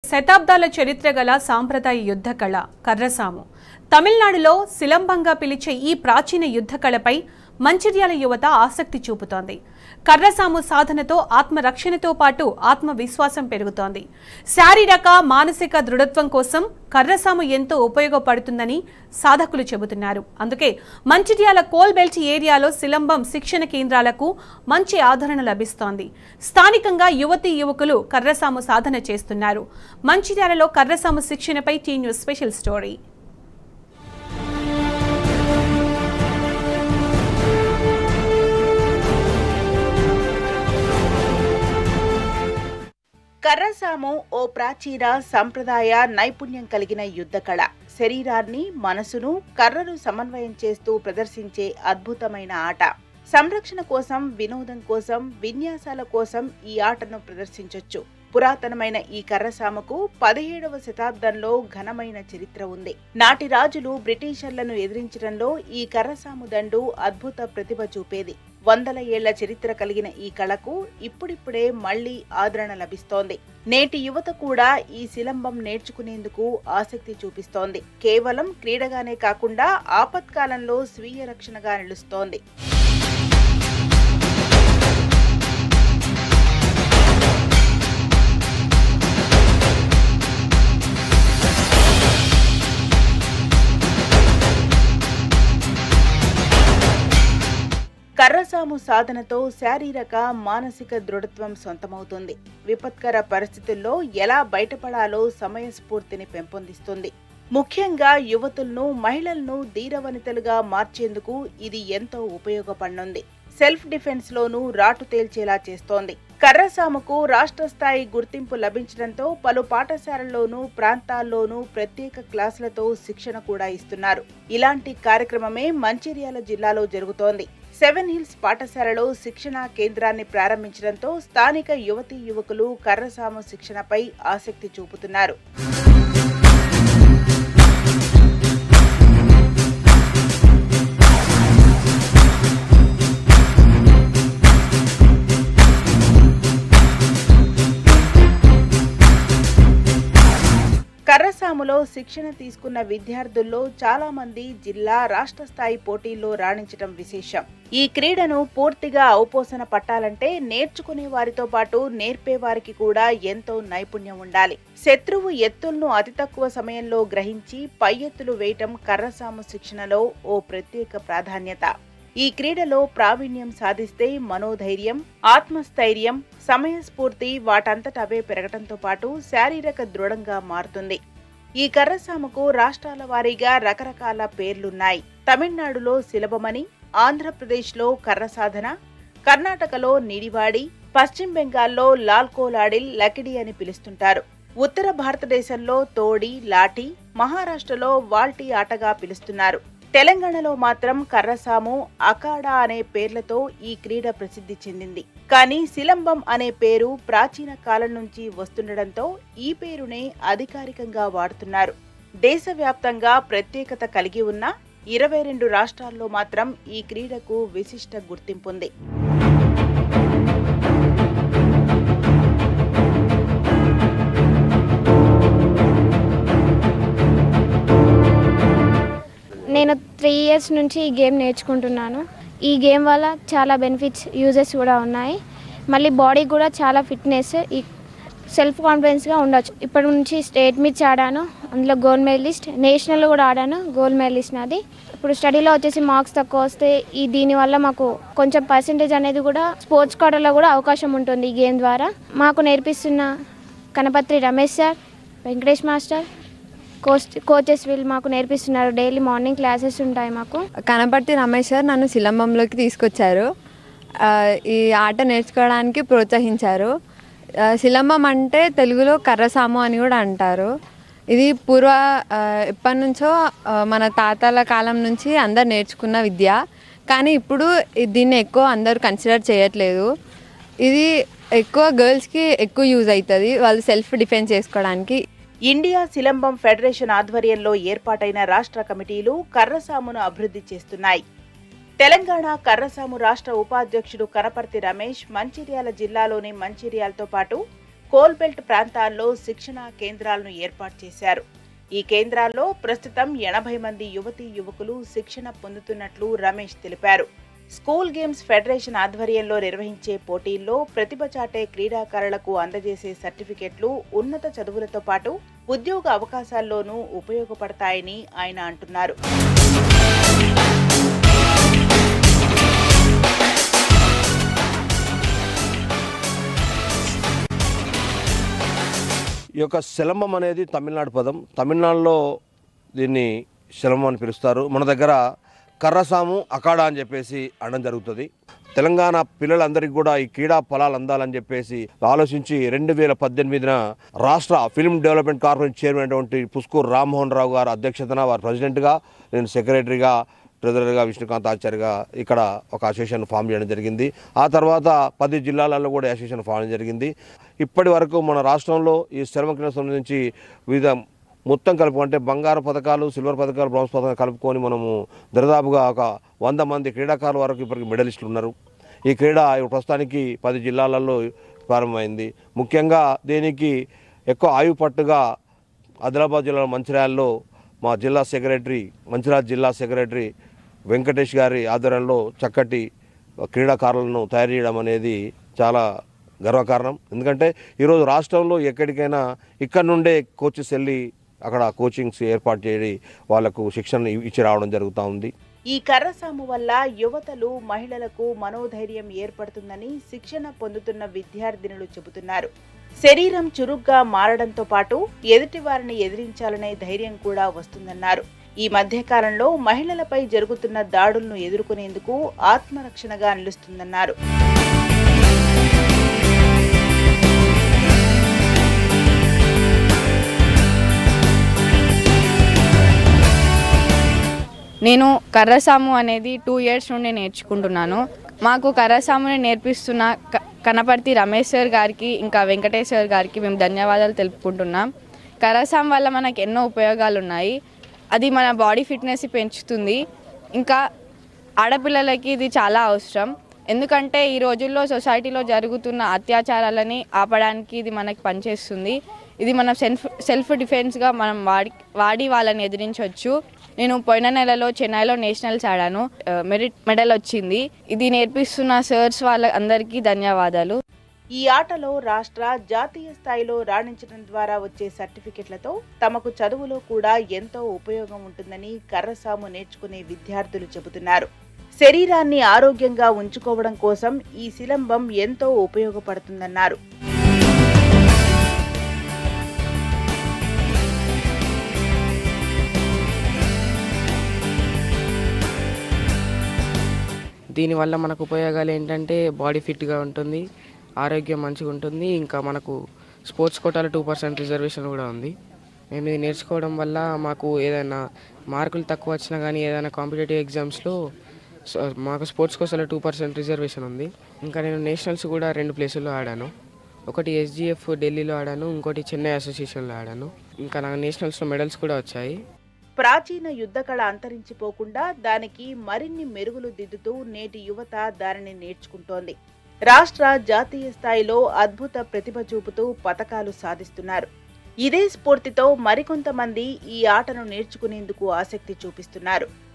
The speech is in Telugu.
శతాబ్దాల చరిత్ర గల సాంప్రదాయ యుద్ధ కళ కర్రసాము తమిళనాడులో శిలంబంగా పిలిచే ఈ ప్రాచీన యుద్ధ కళపై మంచిర్యాల యువత ఆసక్తి చూపుతోంది కర్రసాము సాధనతో ఆత్మరక్షణతో పాటు ఆత్మవిశ్వాసం పెరుగుతోంది శారీరక మానసిక దృఢత్వం కోసం కర్రసాము ఎంతో ఉపయోగపడుతుందని సాధకులు చెబుతున్నారు అందుకే మంచిర్యాల కోల్బెల్ట్ ఏరియాలో శిలంబం శిక్షణ కేంద్రాలకు మంచి ఆదరణ లభిస్తోంది స్థానికంగా యువతీ యువకులు కర్రసాము సాధన చేస్తున్నారు మంచిర్యాలలో కర్రసాము శిక్షణపై టీ న్యూస్ స్పెషల్ స్టోరీ కర్రసాము ఓ ప్రాచీన సంప్రదాయ నైపుణ్యం కలిగిన యుద్ధ కళ శరీరాన్ని మనసును కర్రను సమన్వయం చేస్తూ ప్రదర్శించే అద్భుతమైన ఆట సంరక్షణ కోసం వినోదం కోసం విన్యాసాల కోసం ఈ ఆటను ప్రదర్శించొచ్చు పురాతనమైన ఈ కర్రసాముకు పదిహేడవ శతాబ్దంలో ఘనమైన చరిత్ర ఉంది నాటి రాజులు బ్రిటిషర్లను ఎదిరించడంలో ఈ కర్రసాము దండు అద్భుత ప్రతిభ చూపేది వందల ఏళ్ల చరిత్ర కలిగిన ఈ కళకు ఇప్పుడిప్పుడే మళ్లీ ఆదరణ లభిస్తోంది నేటి యువత కూడా ఈ శిలంబం నేర్చుకునేందుకు ఆసక్తి చూపిస్తోంది కేవలం క్రీడగానే కాకుండా ఆపత్కాలంలో స్వీయ రక్షణగా నిలుస్తోంది కర్రసాము సాధనతో శారీరక మానసిక దృఢత్వం సొంతమవుతుంది విపత్కర పరిస్థితుల్లో ఎలా బయటపడాలో సమయస్ఫూర్తిని పెంపొందిస్తుంది ముఖ్యంగా యువతులను మహిళలను ధీరవనితలుగా మార్చేందుకు ఇది ఎంతో ఉపయోగపడనుంది సెల్ఫ్ డిఫెన్స్ లోనూ రాటు తేల్చేలా చేస్తోంది కర్రసాముకు రాష్ట్ర స్థాయి గుర్తింపు లభించడంతో పలు పాఠశాలల్లోనూ ప్రాంతాల్లోనూ ప్రత్యేక క్లాసులతో శిక్షణ కూడా ఇస్తున్నారు ఇలాంటి కార్యక్రమమే మంచిర్యాల జిల్లాలో జరుగుతోంది సెవెన్ హిల్స్ పాఠశాలలో శిక్షణా కేంద్రాన్ని ప్రారంభించడంతో స్థానిక యువతీ యువకులు కర్రసాము శిక్షణపై ఆసక్తి చూపుతున్నారు కర్రసాములో శిక్షణ తీసుకున్న విద్యార్థుల్లో చాలా మంది జిల్లా రాష్ట్ర స్థాయి పోటీల్లో రాణించడం విశేషం ఈ క్రీడను పూర్తిగా ఔపోసన పట్టాలంటే నేర్చుకునే వారితో పాటు నేర్పే వారికి కూడా ఎంతో నైపుణ్యం ఉండాలి శత్రువు ఎత్తులను అతి తక్కువ సమయంలో గ్రహించి పై ఎత్తులు వేయటం కర్రసాము శిక్షణలో ఓ ప్రత్యేక ప్రాధాన్యత ఈ క్రీడలో ప్రావీణ్యం సాధిస్తే మనోధైర్యం ఆత్మస్థైర్యం సమయస్ఫూర్తి వాటంతట అవే పెరగటంతో పాటు శారీరక దృఢంగా మారుతుంది ఈ కర్రసాముకు రాష్ట్రాల వారీగా రకరకాల పేర్లున్నాయి తమిళనాడులో శిలబమని ఆంధ్రప్రదేశ్లో కర్ర సాధన కర్ణాటకలో నిడివాడి పశ్చిమ బెంగాల్లో లాల్కోలాడిల్ లకిడి అని పిలుస్తుంటారు ఉత్తర భారతదేశంలో తోడి లాఠీ మహారాష్ట్రలో వాల్టీ ఆటగా పిలుస్తున్నారు తెలంగాణలో మాత్రం కర్రసాము అఖాడా అనే పేర్లతో ఈ క్రీడ ప్రసిద్ధి చెందింది కానీ శిలంబం అనే పేరు ప్రాచీన కాలం నుంచి వస్తుండటంతో ఈ పేరునే అధికారికంగా వాడుతున్నారు దేశవ్యాప్తంగా ప్రత్యేకత కలిగి ఉన్న ఇరవై రెండు రాష్ట్రాల్లో మాత్రం ఈ క్రీడకు విశిష్ట గుర్తింపుంది నేను త్రీ ఇయర్స్ నుంచి ఈ గేమ్ నేర్చుకుంటున్నాను ఈ గేమ్ వల్ల చాలా బెనిఫిట్స్ యూజెస్ కూడా ఉన్నాయి మళ్ళీ బాడీ కూడా చాలా ఫిట్నెస్ ఈ సెల్ఫ్ కాన్ఫిడెన్స్గా ఉండొచ్చు ఇప్పటి నుంచి స్టేట్ మీట్స్ ఆడాను అందులో గోల్డ్ మెడలిస్ట్ నేషనల్ కూడా ఆడాను గోల్డ్ మెడలిస్ట్ నాది ఇప్పుడు స్టడీలో వచ్చేసి మార్క్స్ తక్కువ వస్తే ఈ దీనివల్ల మాకు కొంచెం పర్సంటేజ్ అనేది కూడా స్పోర్ట్స్ కోటాలో కూడా అవకాశం ఉంటుంది ఈ గేమ్ ద్వారా మాకు నేర్పిస్తున్న Kanapathri Ramesh sir Venkatesh master coach coaches వీళ్ళు మాకు నేర్పిస్తున్నారు డైలీ మార్నింగ్ క్లాసెస్ ఉంటాయి మాకు కనపర్తి రమేష్ సార్ నన్ను శిలంబంలోకి తీసుకొచ్చారు ఆ, ఈ ఆట నేర్చుకోవడానికి ప్రోత్సహించారు ఆ, శిలంబం అంటే తెలుగులో కర్రసాము అని కూడా అంటారు ఇది పూర్వ ఆ, ఎప్పటి నుంచో ఆ, మన తాతల కాలం నుంచి అందరు నేర్చుకున్న విద్య కానీ ఇప్పుడు ఇ- దీన్ని ఎక్కువ అందరూ కన్సిడర్ చేయట్లేదు ఇది ఎక్కువ గర్ల్స్కి ఎక్కువ యూజ్ అవుతుంది వాళ్ళు సెల్ఫ్ డిఫెన్స్ చేసుకోవడానికి ఇండియా శిలంబం ఫెడరేషన్ ఆధ్వర్యంలో ఏర్పాటైన రాష్ట్ర కమిటీలు కర్రసామును అభివృద్ధి చేస్తున్నాయి తెలంగాణ కర్రసాము రాష్ట్ర ఉపాధ్యక్షుడు కనపర్తి రమేష్ మంచిర్యాల జిల్లాలోని మంచిర్యాలతో పాటు కోల్బెల్ట్ ప్రాంతాల్లో శిక్షణా కేంద్రాలను ఏర్పాటు చేశారు ఈ కేంద్రాల్లో ప్రస్తుతం ఎనభై మంది యువతీ యువకులు శిక్షణ పొందుతున్నట్లు రమేష్ తెలిపారు స్కూల్ గేమ్స్ ఫెడరేషన్ ఆధ్వర్యంలో నిర్వహించే పోటీల్లో ప్రతిభ చాటే క్రీడాకారులకు అందజేసే సర్టిఫికెట్లు ఉన్నత చదువులతో పాటు ఉద్యోగ అవకాశాల్లోనూ ఉపయోగపడతాయని ఆయన అంటున్నారు ఈ యొక్క శిలంబం అనేది తమిళనాడు పదం తమిళనాడులో దీన్ని శిలంబం అని పిలుస్తారు మన దగ్గర కర్రసాము అఖాడా అని చెప్పేసి అనడం జరుగుతుంది తెలంగాణ పిల్లలందరికీ కూడా ఈ క్రీడా ఫలాలు అందాలని చెప్పేసి ఆలోచించి రెండు వేల పద్దెనిమిదిన రాష్ట్ర ఫిల్మ్ డెవలప్మెంట్ కార్పొరేషన్ చైర్మన్ అయినటువంటి పుష్కూర్ రామ్మోహన్ రావు గారు అధ్యక్షతన వారు ప్రెసిడెంట్గా నేను సెక్రటరీగా ట్రెజరర్గా విష్ణుకాంత్ ఆచార్యగా ఇక్కడ ఒక అసోసియేషన్ ఫామ్ చేయడం జరిగింది ఆ తర్వాత పది జిల్లాలలో కూడా అసోసియేషన్ ఫామ్ చేయడం జరిగింది ఇప్పటి వరకు మన రాష్ట్రంలో ఈ శ్రమకి సంబంధించి వివిధ మొత్తం కలుపు అంటే బంగారు పథకాలు సిల్వర్ పథకాలు బ్రాంజ్ పథకాలు కలుపుకొని మనము దరిదాపుగా ఒక వంద మంది క్రీడాకారుల వరకు ఇప్పటికి మెడలిస్టులు ఉన్నారు ఈ క్రీడ ఇప్పుడు ప్రస్తుతానికి పది జిల్లాలలో ప్రారంభమైంది ముఖ్యంగా దీనికి ఎక్కువ ఆయువు పట్టుగా ఆదిలాబాద్ జిల్లాలో మంచిర్యాలలో మా జిల్లా సెక్రటరీ మంచిర్యాల జిల్లా సెక్రటరీ వెంకటేష్ గారి ఆధ్వర్యంలో చక్కటి క్రీడాకారులను తయారు చేయడం అనేది చాలా గర్వకారణం ఎందుకంటే ఈరోజు రాష్ట్రంలో ఎక్కడికైనా ఇక్కడ నుండే కోచెస్ వెళ్ళి అక్కడ కోచింగ్స్ ఏర్పాటు చేసి వాళ్ళకు శిక్షణ ఇచ్చి రావడం జరుగుతూ ఉంది ఈ కర్రసాము వల్ల యువతలు మహిళలకు మనోధైర్యం ఏర్పడుతుందని శిక్షణ పొందుతున్న విద్యార్థినులు చెబుతున్నారు శరీరం చురుగ్గా మారడంతో పాటు ఎదుటి వారిని ఎదిరించాలనే ధైర్యం కూడా వస్తుందన్నారు ఈ మధ్యకాలంలో మహిళలపై జరుగుతున్న దాడులను ఎదుర్కొనేందుకు ఆత్మరక్షణగా నిలుస్తుందన్నారు నేను కర్రసాము అనేది టూ ఇయర్స్ నుండి నేర్చుకుంటున్నాను మాకు కర్రసాముని నేర్పిస్తున్న క- కనపర్తి రమేష్ సార్ గారికి ఇంకా వెంకటేష్ సార్ గారికి మేము ధన్యవాదాలు తెలుపుకుంటున్నాం కర్రసాం వల్ల మనకు ఎన్నో ఉపయోగాలు ఉన్నాయి అది మన బాడీ ఫిట్నెస్ పెంచుతుంది ఇంకా ఆడపిల్లలకి ఇది చాలా అవసరం ఎందుకంటే ఈ రోజుల్లో సొసైటీలో జరుగుతున్న అత్యాచారాలని ఆపడానికి ఇది మనకి పనిచేస్తుంది ఇది మనం సెల్ఫ్ సెల్ఫ్ డిఫెన్స్గా మనం వాడి వాడి వాళ్ళని ఎదిరించవచ్చు నేను పోయిన నెలలో చెన్నైలో నేషనల్స్ ఆడాను ఆ, మెరిట్ మెడల్ వచ్చింది ఇది నేర్పిస్తున్న సర్స్ వాళ్ళ అందరికీ ధన్యవాదాలు ఈ ఆటలో రాష్ట్ర జాతీయ స్థాయిలో రాణించడం ద్వారా వచ్చే సర్టిఫికెట్లతో తమకు చదువులో కూడా ఎంతో ఉపయోగం ఉంటుందని కర్రసాము నేర్చుకునే విద్యార్థులు చెబుతున్నారు శరీరాన్ని ఆరోగ్యంగా ఉంచుకోవడం కోసం ఈ శిలంబం ఎంతో ఉపయోగపడుతుందన్నారు దీనివల్ల మనకు ఉపయోగాలు ఏంటంటే బాడీ ఫిట్గా ఉంటుంది ఆరోగ్యం మంచిగా ఉంటుంది ఇంకా మనకు స్పోర్ట్స్ కోటాలో టూ పర్సెంట్ రిజర్వేషన్ కూడా ఉంది మేము ఇది నేర్చుకోవడం వల్ల మాకు ఏదైనా మార్కులు తక్కువ వచ్చినా కానీ ఏదైనా కాంపిటేటివ్ ఎగ్జామ్స్లో సో మాకు స్పోర్ట్స్ కోటాలో టూ పర్సెంట్ రిజర్వేషన్ ఉంది ఇంకా నేను నేషనల్స్ కూడా రెండు ప్లేసుల్లో ఆడాను ఒకటి ఎస్జిఎఫ్ ఢిల్లీలో ఆడాను ఇంకోటి చెన్నై అసోసియేషన్లో ఆడాను ఇంకా నాకు నేషనల్స్లో మెడల్స్ కూడా వచ్చాయి ప్రాచీన యుద్ధ కళ అంతరించిపోకుండా దానికి మరిన్ని మెరుగులు దిద్దుతూ నేటి యువత దానిని నేర్చుకుంటోంది రాష్ట్ర జాతీయ స్థాయిలో అద్భుత ప్రతిభ చూపుతూ పతకాలు సాధిస్తున్నారు ఇదే స్ఫూర్తితో మరికొంతమంది ఈ ఆటను నేర్చుకునేందుకు ఆసక్తి చూపిస్తున్నారు